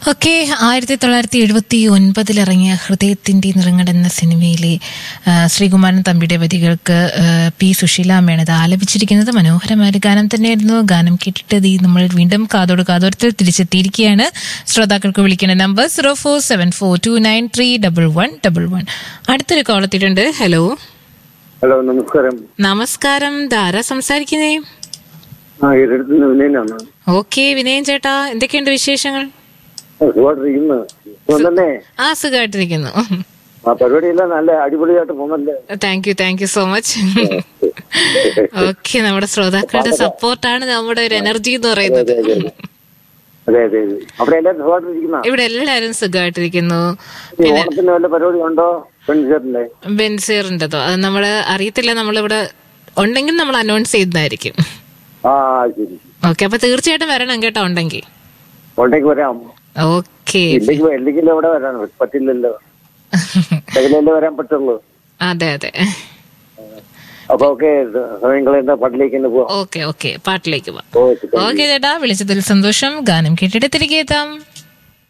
okay ആയിരത്തി തൊള്ളായിരത്തി എഴുപത്തി ഒൻപതിൽ ഇറങ്ങിയ ഹൃദയത്തിന്റെ നിറങ്ങട് എന്ന സിനിമയിലെ ആ, ശ്രീകുമാരൻ തമ്പിയുടെ വരികൾക്ക് ആ, പി സുശീലാമ്മയാണ് ഇത് ആലപിച്ചിരിക്കുന്നത് മനോഹരമായ ഒരു ഗാനം തന്നെയായിരുന്നു ഗാനം കേട്ടിട്ട് ദീ നമ്മൾ വീണ്ടും കാതോട് കാതോരത്തിൽ തിരിച്ചെത്തിയിരിക്കുകയാണ് ശ്രോതാക്കൾക്ക് വിളിക്കേണ്ട number zero four seven four two nine three double one double one അടുത്തൊരു കോൾ എത്തിയിട്ടുണ്ട് ഹലോ ഹലോ നമസ്കാരം നമസ്കാരം ധാരാ സംസാരിക്കുന്നേ ആ ഇരടുത്ത് വിനയനാണ് ഓക്കെ വിനയൻ ചേട്ടാ എന്തൊക്കെയുണ്ട് വിശേഷങ്ങൾ സുഖമായിട്ടിരിക്കുന്നു സുഖം തന്നെ ആ സുഖമായിട്ടിരിക്കുന്നു ആ പരിപാടിയെല്ലാം നല്ല അടിപൊളിയായിട്ട് പോകുന്നല്ലേ thank you thank you so much okay നമ്മുടെ ശ്രോതാക്കളുടെ സപ്പോർട്ടാണ് നമ്മുടെ ഒരു എനർജി എന്ന് പറയുന്നത് അതെ അതെ അതെ അതെ അവിടെ എല്ലാവരും സുഖമായിട്ടിരിക്കുന്ന ഇവിടെ എല്ലാവരും സുഖമായിട്ടിരിക്കുന്നു ഈ ഓണത്തിന് വല്ല പരിപാടി ഉണ്ടോ പെൺചേട്ടന്റെ ബെൻസീറിൻ്റെതോ അത് നമ്മള് അറിയത്തില്ല നമ്മളിവിടെ ഉണ്ടെങ്കിൽ നമ്മൾ അനൗൺസ് ചെയ്യുന്നതായിരിക്കും ആ ശരി ഓക്കെ അപ്പൊ തീർച്ചയായിട്ടും വരണം കേട്ടോ ഉണ്ടെങ്കിൽ ഉണ്ടെങ്കിൽ വരാം ഓക്കെ ഇല്ലെങ്കിൽ ഇല്ലെങ്കിൽ എവിടെ വരാൻ പറ്റില്ലല്ലോ എങ്കിലല്ലേ വരാൻ പറ്റുള്ളൂ അതെ അതെ അപ്പൊ ഓക്കെ സമയം കളയുന്ന പട്ടിലേക്ക് തന്നെ പോവാം ഓക്കെ ഓക്കെ പാട്ടിലേക്ക് പോവാം ഓക്കെ ഓക്കെ ചേട്ടാ വിളിച്ചതിൽ സന്തോഷം ഗാനം കേട്ടിട്ട് തിരികെ എത്താം